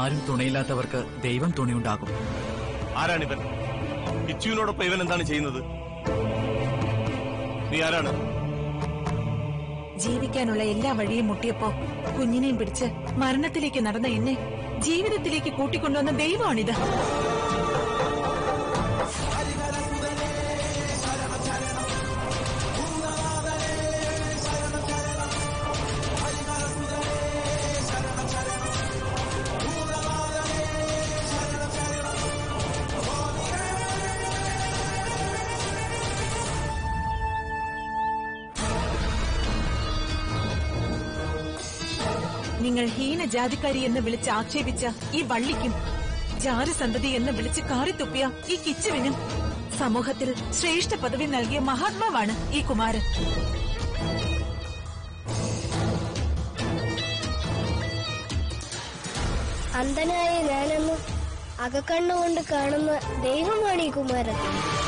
ആരും തുണയില്ലാത്തവർക്ക് ദൈവം തുണയുണ്ടാകും ആരാണിവൻ കിച്ചുവിനോടൊപ്പം ഇവൻ എന്താണ് ചെയ്യുന്നത് നീ ആരാണ് ജീവിക്കാനുള്ള എല്ലാ വഴിയും മുട്ടിയപ്പോ കുഞ്ഞിനെയും പിടിച്ച് മരണത്തിലേക്ക് നടന്ന എന്നെ ജീവിതത്തിലേക്ക് കൂട്ടിക്കൊണ്ടുവന്ന ദൈവമാണിത് നിങ്ങൾ ഹീനജാതിക്കാരി എന്ന് വിളിച്ച് ആക്ഷേപിച്ച ഈ വള്ളിക്കും ജാരസന്തതി എന്ന് വിളിച്ച് കാറിത്തുപ്പിയ ഈ കിച്ചുവിനും സമൂഹത്തിൽ ശ്രേഷ്ഠ പദവി നൽകിയ മഹാത്മാവാണ് ഈ കുമാരൻ അന്ധനായ ഞാനെന്ന് അകക്കണ്ണുകൊണ്ട് കാണുന്ന ദൈവമാണ് ഈ കുമാരൻ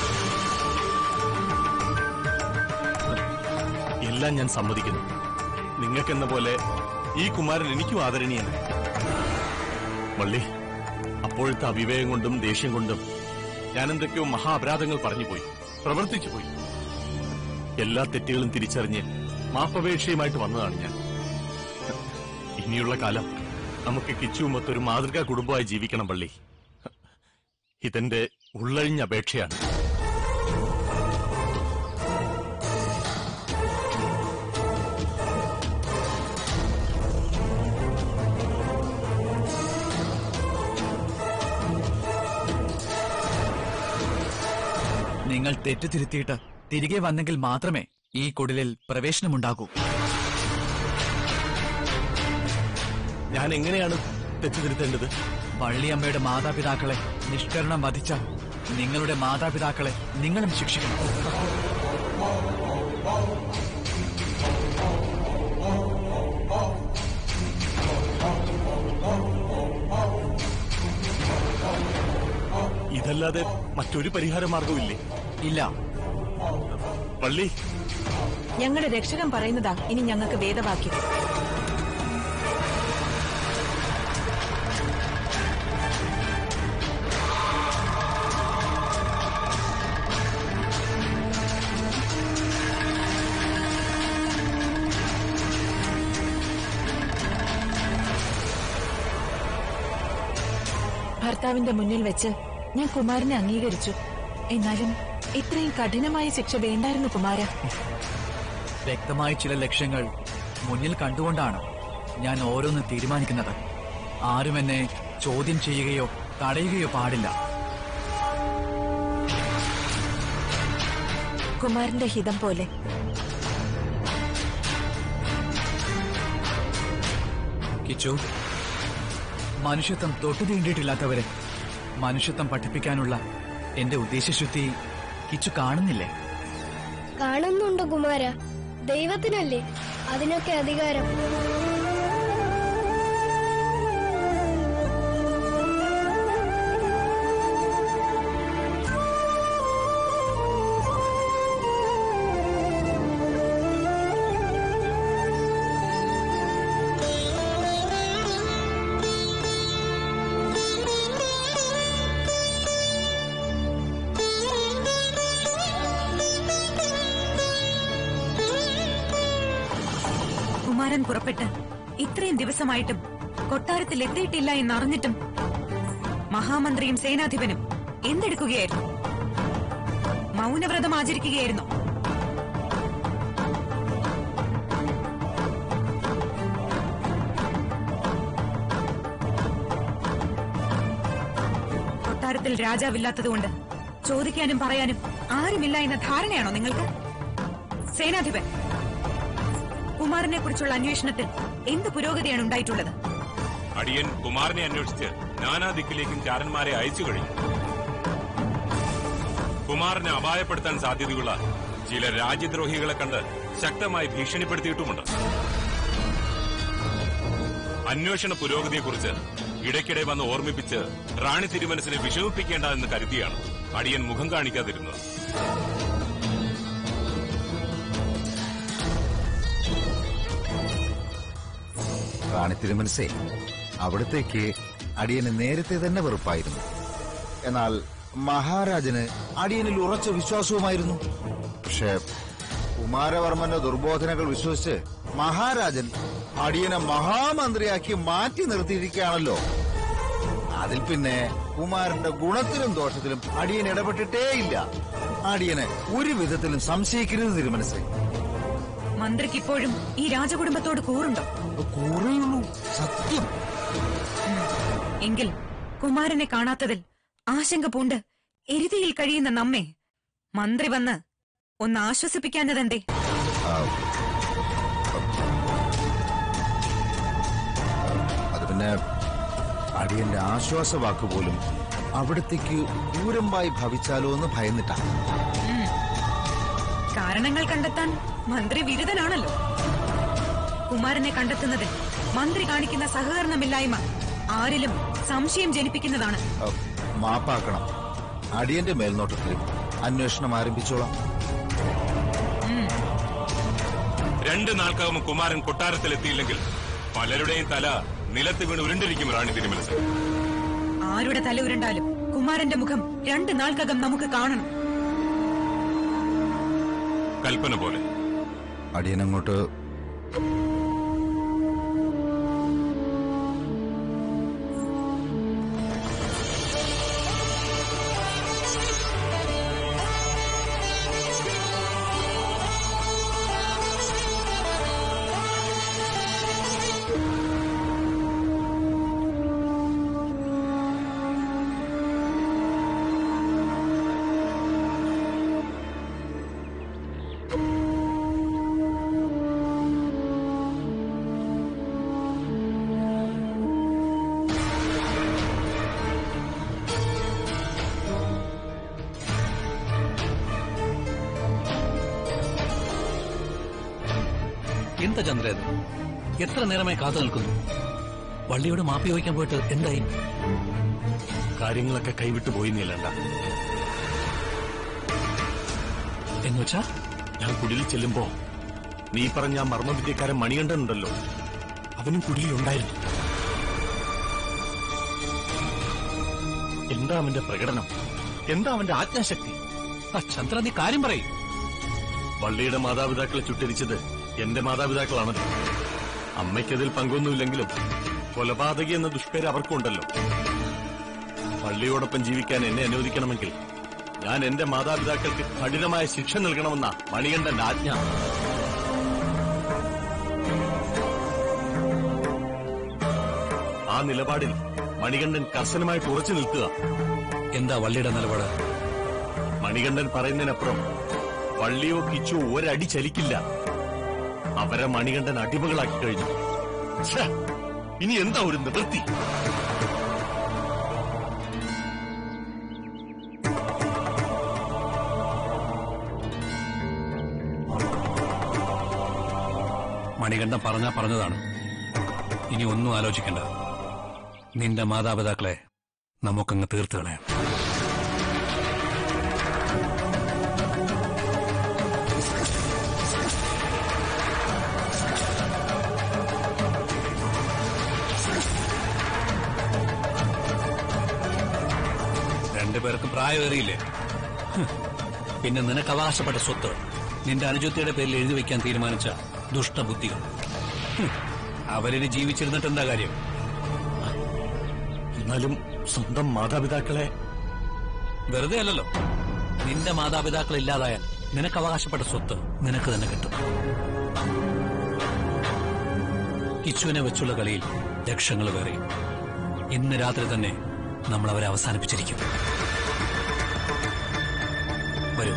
എല്ലാം ഞാൻ സമ്മതിക്കുന്നു നിങ്ങൾക്കെന്ന പോലെ ഈ കുമാരൻ എനിക്കും ആദരണീയൻ വള്ളി അപ്പോഴത്തെ അവിവേകം കൊണ്ടും ദേഷ്യം കൊണ്ടും ഞാൻ എന്തൊക്കെയോ മഹാ അപരാധങ്ങൾ പറഞ്ഞുപോയി പ്രവർത്തിച്ചു പോയി എല്ലാ തെറ്റുകളും തിരിച്ചറിഞ്ഞ് മാപ്പപേക്ഷയുമായിട്ട് വന്നതാണ് ഞാൻ ഇനിയുള്ള കാലം നമുക്ക് കിച്ചുമൊത്ത് ഒരു മാതൃകാ കുടുംബമായി ജീവിക്കണം പള്ളി ഇതെന്റെ ഉള്ളഴിഞ്ഞ അപേക്ഷയാണ് നിങ്ങൾ തെറ്റ് തിരുത്തിയിട്ട് തിരികെ വന്നെങ്കിൽ മാത്രമേ ഈ കുടിലിൽ പ്രവേശനമുണ്ടാകൂ ഞാൻ എങ്ങനെയാണ് തെറ്റുതിരുത്തേണ്ടത് വള്ളിയമ്മയുടെ മാതാപിതാക്കളെ നിഷ്കരണം വധിച്ച നിങ്ങളുടെ മാതാപിതാക്കളെ നിങ്ങളും ശിക്ഷിക്കണം ഇതല്ലാതെ മറ്റൊരു പരിഹാര മാർഗവും ഇല്ലേ ഇല്ല പള്ളി ഞങ്ങളുടെ രക്ഷകൻ പറയുന്നതാ ഇനി ഞങ്ങൾക്ക് വേദവാക്യം ഭർത്താവിന്റെ മുന്നിൽ വെച്ച് ഞാൻ കുമാരനെ അംഗീകരിച്ചു എന്നാലും ഇത്രയും കഠിനമായ ശിക്ഷ വേണ്ടായിരുന്നു കുമാര വ്യക്തമായ ചില ലക്ഷ്യങ്ങൾ മുന്നിൽ കണ്ടുകൊണ്ടാണ് ഞാൻ ഓരോന്ന് തീരുമാനിക്കുന്നത് ആരും എന്നെ ചോദ്യം ചെയ്യുകയോ തടയുകയോ പാടില്ല കുമാരന്റെ ഹിതം പോലെ കിച്ചു മനുഷ്യത്വം തൊട്ടു തീണ്ടിയിട്ടില്ലാത്തവരെ മനുഷ്യത്വം പഠിപ്പിക്കാനുള്ള എന്റെ ഉദ്ദേശശുദ്ധി കിച്ചു കാണുന്നില്ലേ കാണുന്നുണ്ട് കുമാര ദൈവത്തിനല്ലേ അതിനൊക്കെ അധികാരം കുമാരൻ പുറപ്പെട്ട് ഇത്രയും ദിവസമായിട്ടും കൊട്ടാരത്തിൽ എത്തിയിട്ടില്ല എന്നറിഞ്ഞിട്ടും മഹാമന്ത്രിയും സേനാധിപനും എന്തെടുക്കുകയായിരുന്നു മൗനവ്രതം ആചരിക്കുകയായിരുന്നു കൊട്ടാരത്തിൽ രാജാവില്ലാത്തതുകൊണ്ട് ചോദിക്കാനും പറയാനും ആരുമില്ല എന്ന ധാരണയാണോ നിങ്ങൾക്ക് സേനാധിപൻ കുമാരനെ കുറിച്ചുള്ള അന്വേഷണത്തിൽ എന്ത് പുരോഗതിയാണ് ഉണ്ടായിട്ടുള്ളത് അടിയൻ കുമാരനെ അന്വേഷിച്ച് നാനാ ദിക്കിലേക്കും ചാരന്മാരെ അയച്ചു കഴിഞ്ഞു കുമാരനെ അപായപ്പെടുത്താൻ സാധ്യതയുള്ള ചില രാജ്യദ്രോഹികളെ കണ്ട് ശക്തമായി ഭീഷണിപ്പെടുത്തിയിട്ടുമുണ്ട് അന്വേഷണ പുരോഗതിയെക്കുറിച്ച് ഇടയ്ക്കിടെ വന്ന് ഓർമ്മിപ്പിച്ച് റാണി തിരുമനസിനെ വിഷമിപ്പിക്കേണ്ട എന്ന് കരുതിയാണ് അടിയൻ മുഖം കാണിക്കാതിരുന്നത് റാണി തിരുമനസേ അവിടത്തേക്ക് അടിയന് നേരത്തെ തന്നെ വെറുപ്പായിരുന്നു എന്നാൽ മഹാരാജന് അടിയനിൽ ഉറച്ച വിശ്വാസവുമായിരുന്നു പക്ഷേ കുമാരവർമ്മന്റെ ദുർബോധനകൾ വിശ്വസിച്ച് മഹാരാജൻ അടിയനെ മഹാമന്ത്രിയാക്കി മാറ്റി നിർത്തിയിരിക്കുകയാണല്ലോ അതിൽ പിന്നെ കുമാരന്റെ ഗുണത്തിലും ദോഷത്തിലും അടിയൻ ഇടപെട്ടിട്ടേയില്ല അടിയനെ ഒരു വിധത്തിലും സംശയിക്കരുത് തിരുമനസ് മന്ത്രിക്ക് ഇപ്പോഴും ഈ രാജകുടുംബത്തോട് കൂറുണ്ടോ കുറയുള്ളൂ സത്യം എങ്കിൽ കുമാരനെ കാണാത്തതിൽ ആശങ്ക പൂണ്ട് എരുതിയിൽ കഴിയുന്ന നമ്മെ മന്ത്രി വന്ന് ഒന്ന് ആശ്വസിപ്പിക്കാഞ്ഞതെന്തേ അത് പിന്നെ അടിയന്റെ ആശ്വാസവാക്ക് പോലും അവിടത്തേക്ക് ഊരമ്പായി ഭവിച്ചാലോ എന്ന് ഭയന്നിട്ടാ കാരണങ്ങൾ കണ്ടെത്താൻ മന്ത്രി വിരുദ്ധനാണല്ലോ കുമാരനെ കണ്ടെത്തുന്നതിൽ മന്ത്രി കാണിക്കുന്ന സഹകരണമില്ലായ്മ ആരിലും സംശയം ജനിപ്പിക്കുന്നതാണ് അഹ്, മാപ്പാക്കണം അടിയന്റെ മേൽനോട്ടത്തിൽ അന്വേഷണം ആരംഭിച്ചോളാം രണ്ട് നാൾക്കകം കുമാരൻ കൊട്ടാരത്തിലെത്തിയില്ലെങ്കിൽ പലരുടെയും തല നിലത്ത് വീണ് ഉരുണ്ടിരിക്കും റാണി തിരുമനസ് ആരുടെ തല ഉരുണ്ടാലും കുമാരന്റെ മുഖം രണ്ടു നാൾക്കകം നമുക്ക് കാണണം കൽപ്പന പോലെ അടിയനങ്ങോട്ട് എന്താ ചന്ദ്ര ഇത് എത്ര നേരമായി കാത്തു നിൽക്കുന്നു വള്ളിയോട് മാപ്പി ചോദിക്കാൻ പോയിട്ട് എന്തായി കാര്യങ്ങളൊക്കെ കൈവിട്ടു പോയി നീലണ്ട എന്നുവെച്ചാ ഞാൻ കുടിലിൽ ചെല്ലുമ്പോ നീ പറഞ്ഞ ആ മർമ്മവിദ്യക്കാരൻ മണികണ്ഠനുണ്ടല്ലോ അവനും കുടിലുണ്ടായിരുന്നു എന്താ അവന്റെ പ്രകടനം എന്താ അവന്റെ ആജ്ഞാശക്തി ആ ചന്ദ്ര നീ കാര്യം പറയും വള്ളിയുടെ മാതാപിതാക്കളെ ചുട്ടരിച്ചത് എന്റെ മാതാപിതാക്കളാണല്ലോ അമ്മയ്ക്കതിൽ പങ്കൊന്നുമില്ലെങ്കിലും കൊലപാതകി എന്ന ദുഷ്പേര് അവർക്കുണ്ടല്ലോ പള്ളിയോടൊപ്പം ജീവിക്കാൻ എന്നെ അനുവദിക്കണമെങ്കിൽ ഞാൻ എന്റെ മാതാപിതാക്കൾക്ക് കഠിനമായ ശിക്ഷ നൽകണമെന്ന മണികണ്ഠന്റെ ആജ്ഞ ആ നിലപാടിൽ മണികണ്ഠൻ കർശനമായിട്ട് ഉറച്ചു നിൽക്കുക എന്താ വള്ളിയുടെ നിലപാട് മണികണ്ഠൻ പറയുന്നതിനപ്പുറം വള്ളിയോ കിച്ചോ ഒരടി ചലിക്കില്ല അവരെ മണികണ്ഠൻ അടിമകളാക്കി കഴിഞ്ഞു ഛെ, ഇനി എന്താ ഒരു നിവൃത്തി മണികണ്ഠൻ പറഞ്ഞാ പറഞ്ഞതാണ് ഇനി ഒന്നും ആലോചിക്കണ്ട നിന്റെ മാതാപിതാക്കളെ നമുക്കങ്ങ് തീർത്തു കളയാം രണ്ടുപേർക്കും പ്രായമേറിയില്ലേ ഹ്. പിന്നെ നിനക്ക് അവകാശപ്പെട്ട സ്വത്ത് നിന്റെ അനുജത്തിയുടെ പേരിൽ എഴുതി വെക്കാൻ തീരുമാനിച്ച ദുഷ്ടബുദ്ധികൾ ഹ്. അവരിന് ജീവിച്ചിരുന്നിട്ട് എന്താ കാര്യം എന്നാലും സ്വന്തം മാതാപിതാക്കളെ വെറുതെ അല്ലല്ലോ നിന്റെ മാതാപിതാക്കൾ ഇല്ലാതായാൽ നിനക്ക് അവകാശപ്പെട്ട സ്വത്ത് നിനക്ക് തന്നെ കിട്ടും കിച്ചുവിനെ വെച്ചുള്ള കളിയിൽ ലക്ഷങ്ങൾ വേറെ ഇന്ന് രാത്രി തന്നെ നമ്മൾ അവരെ അവസാനിപ്പിച്ചിരിക്കും വരൂ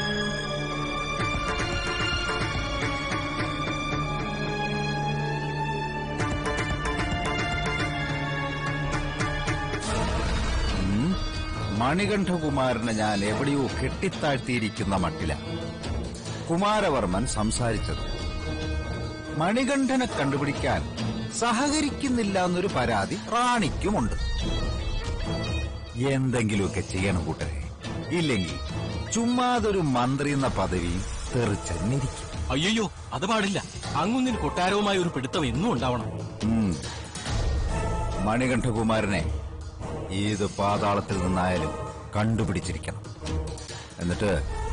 മണികണ്ഠകുമാരനെ ഞാൻ എവിടെയോ കെട്ടിത്താഴ്ത്തിയിരിക്കുന്ന മട്ടില കുമാരവർമ്മൻ സംസാരിച്ചത് മണികണ്ഠനെ കണ്ടുപിടിക്കാൻ സഹകരിക്കുന്നില്ല എന്നൊരു പരാതി റാണിക്കുമുണ്ട് എന്തെങ്കിലുമൊക്കെ ചെയ്യണം കൂട്ടരെ ഇല്ലെങ്കിൽ ചുമ്മാതൊരു മന്ത്രി എന്ന പദവി തെറിച്ചെന്നിരിക്കും അയ്യോ അത് പാടില്ല അങ്ങുന്നിന് കൊട്ടാരവുമായി ഒരു പിടുത്തം എന്നും ഉണ്ടാവണം ഉം. മണികണ്ഠകുമാരനെ ഏത് പാതാളത്തിൽ നിന്നായാലും കണ്ടുപിടിച്ചിരിക്കണം എന്നിട്ട്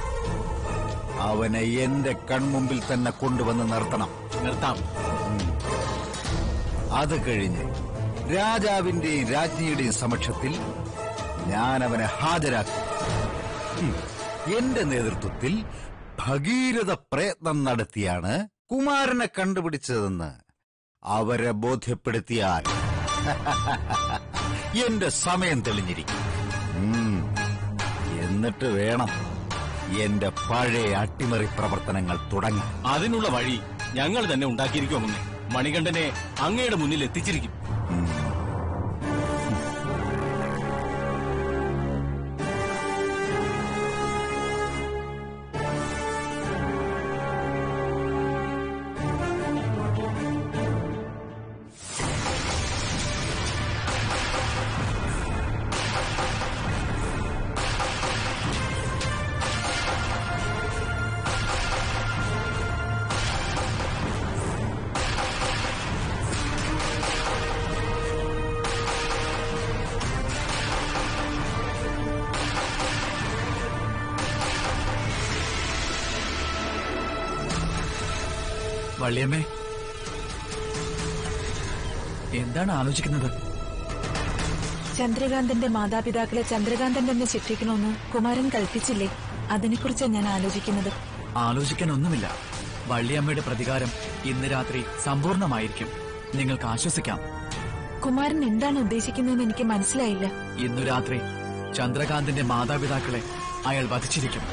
അവനെ എന്റെ കൺമുമ്പിൽ തന്നെ കൊണ്ടുവന്ന് നിർത്തണം നിർത്താം അത് കഴിഞ്ഞ് രാജാവിന്റെയും രാജ്ഞിയുടെയും സമക്ഷത്തിൽ ഞാൻ അവനെ ഹാജരാക്കും ഉം. എന്റെ നേതൃത്വത്തിൽ ഭഗീരഥ പ്രയത്നം നടത്തിയാണ് കുമാരനെ കണ്ടുപിടിച്ചതെന്ന് അവരെ ബോധ്യപ്പെടുത്തിയാൽ എന്റെ സമയം തെളിഞ്ഞിരിക്കും ഉം. എന്നിട്ട് വേണം എന്റെ പഴയ അട്ടിമറി പ്രവർത്തനങ്ങൾ തുടങ്ങാൻ അതിനുള്ള വഴി ഞങ്ങൾ തന്നെ ഉണ്ടാക്കിയിരിക്കുമെന്ന് മണികണ്ഠനെ അങ്ങയുടെ മുന്നിൽ എത്തിച്ചിരിക്കും വള്ളിയമ്മേ എന്താണ് ആലോചിക്കുന്നത് ചന്ദ്രകാന്തന്റെ മാതാപിതാക്കളെ ചന്ദ്രകാന്തൻ തന്നെ ശിക്ഷിക്കണമെന്ന് കുമാരൻ കൽപ്പിച്ചില്ലേ അതിനെക്കുറിച്ചാ ഞാൻ ആലോചിക്കുന്നത് ആലോചിക്കാൻ ഒന്നുമില്ല വള്ളിയമ്മയുടെ പ്രതികാരം ഇന്ന് രാത്രി സമ്പൂർണമായിരിക്കും നിങ്ങൾക്ക് ആശ്വസിക്കാം കുമാരൻ എന്താണ് ഉദ്ദേശിക്കുന്നതെന്ന് എനിക്ക് മനസ്സിലായില്ല ഇന്നു രാത്രി ചന്ദ്രകാന്തിന്റെ മാതാപിതാക്കളെ അയാൾ വധിച്ചിരിക്കും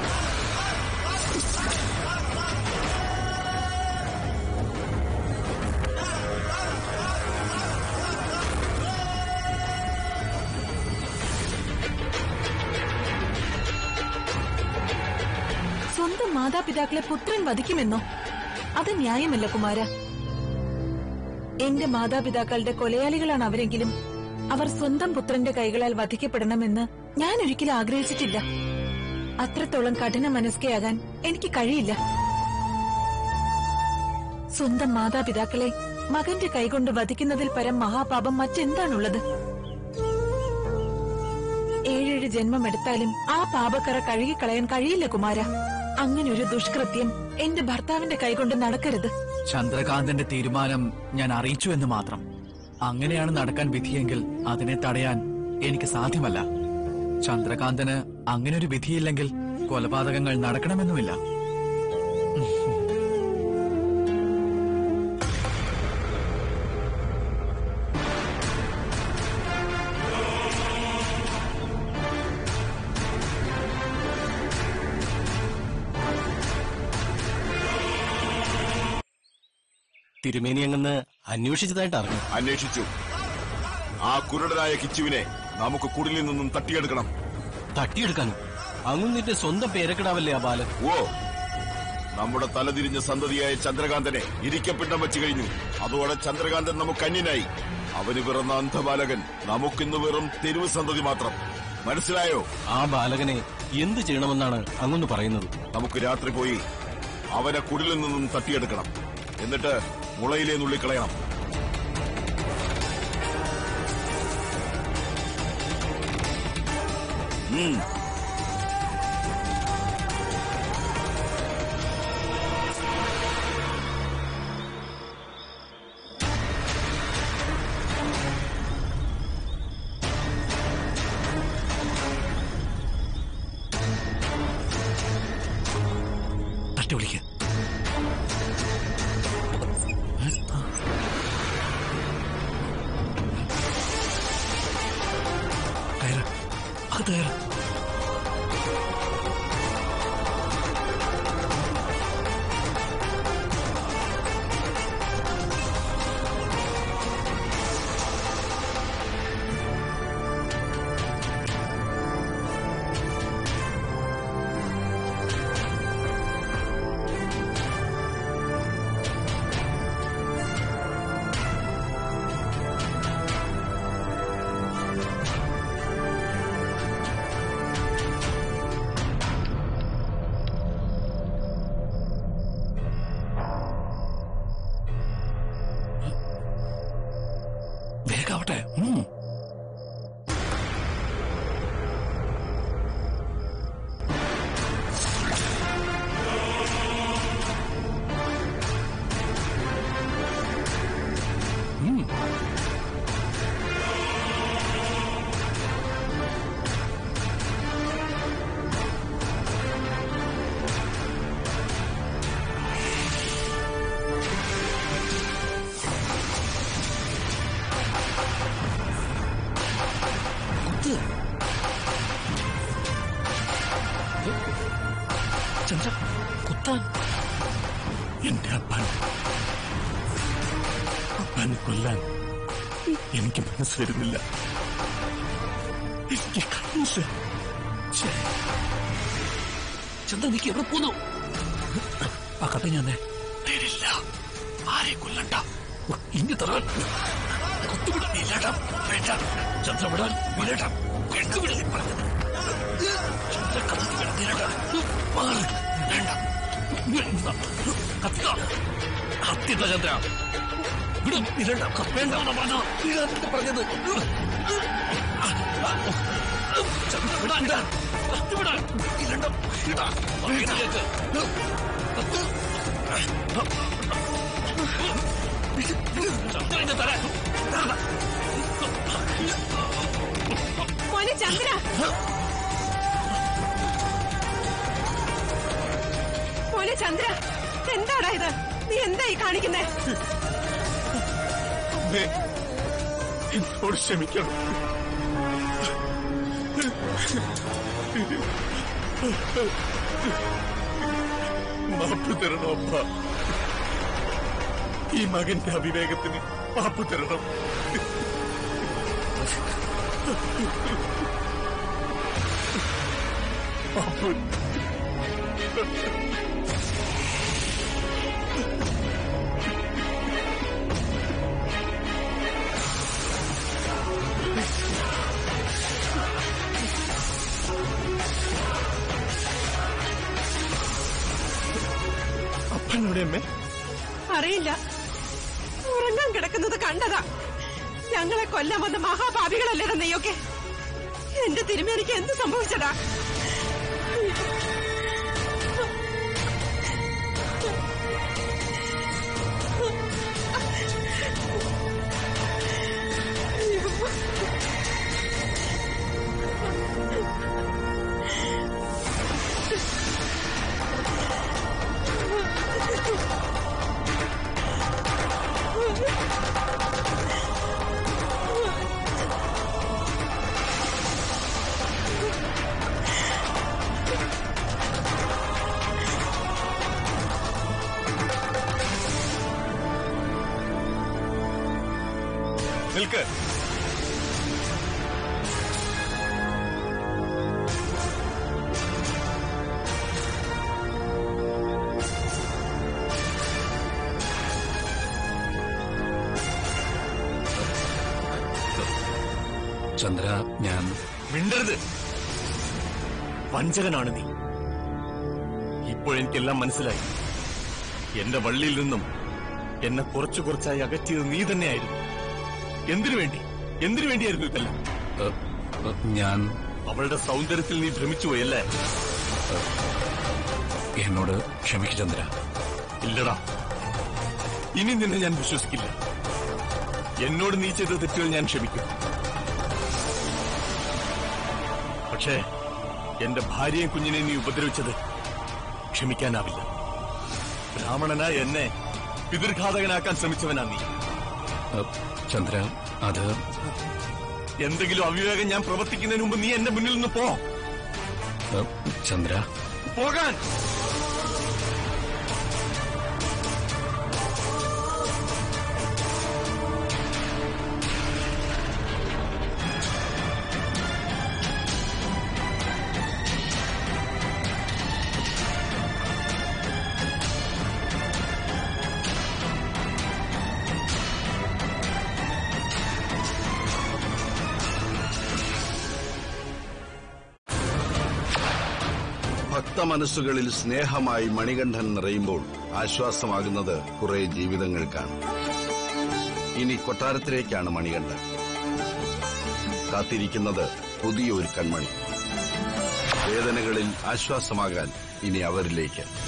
സ്വന്തം മാതാപിതാക്കളെ പുത്രൻ വധിക്കുമെന്നോ അത് ന്യായമല്ല കുമാര എന്റെ മാതാപിതാക്കളുടെ കൊലയാളികളാണ് അവരെങ്കിലും അവർ സ്വന്തം പുത്രന്റെ കൈകളാൽ വധിക്കപ്പെടണമെന്ന് ഞാൻ ഒരിക്കലും ആഗ്രഹിച്ചിട്ടില്ല അത്രത്തോളം കഠിന മനസ്കയാകാൻ എനിക്ക് കഴിയില്ല സ്വന്തം മാതാപിതാക്കളെ മകന്റെ കൈകൊണ്ട് വധിക്കുന്നതിൽ പരം മഹാപാപം മറ്റെന്താണുള്ളത് ഏഴേഴ് ജന്മമെടുത്താലും ആ പാപക്കറ കഴുകിക്കളയാൻ കഴിയില്ല കുമാര അങ്ങനെ ഒരു ദുഷ്കൃത്യം എന്റെ ഭർത്താവിന്റെ കൈകൊണ്ട് നടക്കരുത് ചന്ദ്രകാന്തന്റെ തീരുമാനം ഞാൻ അറിയിച്ചു എന്ന് മാത്രം അങ്ങനെയാണ് നടക്കാൻ വിധിയെങ്കിൽ അതിനെ തടയാൻ എനിക്ക് സാധ്യമല്ല ചന്ദ്രകാന്തന് അങ്ങനെ ഒരു വിധിയില്ലെങ്കിൽ കൊലപാതകങ്ങൾ നടക്കണമെന്നുമില്ല തിരുമേനി അങ്ങന്ന് അന്വേഷിച്ചതായിട്ട് അറിഞ്ഞു അന്വേഷിച്ചു ആ കുരുടനായ കിച്ചുവിനെ നമുക്ക് കുടിലിൽ നിന്നും തട്ടിയെടുക്കണം തട്ടിയെടുക്കാനും അങ്ങുന്നിന്റെ സ്വന്തം പേരക്കിടാവല്ലേ ആ ബാലൻ ഓ നമ്മുടെ തലതിരിഞ്ഞ സന്തതിയായ ചന്ദ്രകാന്തനെ ഇരിക്കപ്പിണ്ടം വെച്ചു കഴിഞ്ഞു അതോടെ ചന്ദ്രകാന്തൻ നമുക്ക് അന്യനായി അവന് പിറന്ന അന്ധബാലകൻ നമുക്കിന്ന് വെറും തെരുവ് സന്തതി മാത്രം മനസ്സിലായോ ആ ബാലകനെ എന്ത് ചെയ്യണമെന്നാണ് അങ്ങൊന്ന് പറയുന്നത് നമുക്ക് രാത്രി പോയി അവനെ കുടിലിൽ നിന്നും തട്ടിയെടുക്കണം എന്നിട്ട് മുളയിലെ നുള്ളിക്കളയണം ഉം തട്ടി വിളിക്ക കയറ് അത് കയറ് പോട്ടെ ഉം. ഉം. കുത്ത്. ചന്ദ്ര കുത്താൻ എന്റെ അപ്പൻ അപ്പനെ കൊല്ലാൻ എനിക്ക് മനസ്സ് വരുന്നില്ല എനിക്ക് കഴിയില്ല ഛേ, ചന്ദ്ര നീക്ക് എവിടെ പോന്നു ആ കട്ട ഞാൻ നേരില്ല ആരെ കൊല്ലണ്ട ഇനി തരാൻ കുത്തുവിടാൻ ഇല്ലടാ വേണ്ട ചന്ദ്ര വിടാൻ വിടണ്ട കൊണ്ടുവിടലി പറഞ്ഞത് ചന്ദ്ര കത്തി വിടത്തില്ലടാ മാറി വേണ്ട വേണ്ട. കത്തിക്കോ കത്തില്ല ചന്ദ്ര വിടും ഇരണ്ട വേണ്ട പറഞ്ഞു ഇടാൻ പറഞ്ഞത് ചന്ദ്ര വിടാൻ ഇടാൻ കത്തി വിടാൻ ഇരണ്ട ഇടാൻ പറയുന്നത് കേൾക്ക് ചന്ദ്രന്റെ തല മോനെ ചന്ദ്ര മോനെ ചന്ദ്ര എന്താടാ ഇത് നീ എന്തായി കാണിക്കുന്നേ അമ്മേ എന്നോട് ക്ഷമിക്കണം മാപ്പ് തരണം അമ്മ ഈ മകന്റെ അവിവേകത്തിന് മാപ്പ് തരണം മാപ്പ് അപ്പനോടെ അമ്മേ അറിയില്ല ഉറങ്ങാൻ കിടക്കുന്നത് കണ്ടതാ ഞങ്ങളെ കൊല്ലാൻ വന്ന മഹാപാപികളല്ലേടാ നെയ്യൊക്കെ എന്റെ തിരുമേനിക്ക് എന്ത് സംഭവിച്ചടാ നിൽക്ക് ചന്ദ്ര ഞാൻ മിണ്ടരുത് വഞ്ചകനാണ് നീ ഇപ്പോഴെനിക്കെല്ലാം മനസ്സിലായി എന്റെ വള്ളിയിൽ നിന്നും എന്നെ കുറച്ചു കുറച്ചായി അകറ്റിയത് നീ തന്നെയായിരുന്നു എന്തിനു വേണ്ടി എന്തിനു വേണ്ടിയായിരുന്നു ഇതെല്ലാം ഏ, ഏ, ഞാൻ അവളുടെ സൗന്ദര്യത്തിൽ നീ ഭ്രമിച്ചുപോയല്ലേ എന്നോട് ക്ഷമിക്കു ചന്ദ്ര ഇല്ലടാ ഇനി നിന്നെ ഞാൻ വിശ്വസിക്കില്ല എന്നോട് നീ ചെയ്ത തെറ്റുകൾ ഞാൻ ക്ഷമിക്കും പക്ഷേ എന്റെ ഭാര്യയും കുഞ്ഞിനെ നീ ഉപദ്രവിച്ചത് ക്ഷമിക്കാനാവില്ല ബ്രാഹ്മണനായ എന്നെ പിതൃഘാതകനാക്കാൻ ശ്രമിച്ചവനാ നീ ഏ, ചന്ദ്ര അത് എന്തെങ്കിലും അവിവേകം ഞാൻ പ്രവർത്തിക്കുന്നതിന് മുമ്പ് നീ എന്റെ മുന്നിൽ നിന്ന് പോ ഏ, ചന്ദ്ര പോകാൻ ഭക്തമനസ്സുകളിൽ സ്നേഹമായി മണികണ്ഠൻ നിറയുമ്പോൾ ആശ്വാസമാകുന്നത് കുറെ ജീവിതങ്ങൾക്കാണ് ഇനി കൊട്ടാരത്തിലേക്കാണ് മണികണ്ഠൻ കാത്തിരിക്കുന്നത് പുതിയൊരു കൺമണി വേദനകളിൽ ആശ്വാസമാകാൻ ഇനി അവരിലേക്ക്